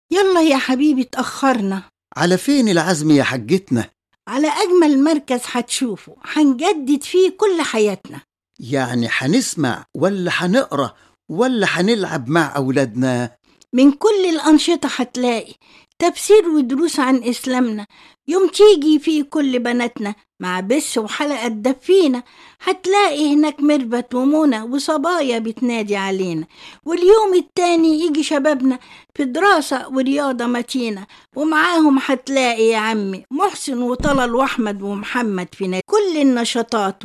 يلا يا حبيبي اتأخرنا على فين العزم يا حجتنا على أجمل مركز هتشوفه هنجدد فيه كل حياتنا يعني هنسمع ولا هنقرا ولا هنلعب مع أولادنا من كل الأنشطة هتلاقي تفسير ودروس عن إسلامنا يوم تيجي فيه كل بناتنا مع بس وحلقة دفينا هتلاقي هناك مربت ومنى وصبايا بتنادي علينا واليوم التاني يجي شبابنا في دراسة ورياضة متينة ومعاهم هتلاقي يا عمي محسن وطلال وأحمد ومحمد في نادي كل النشاطات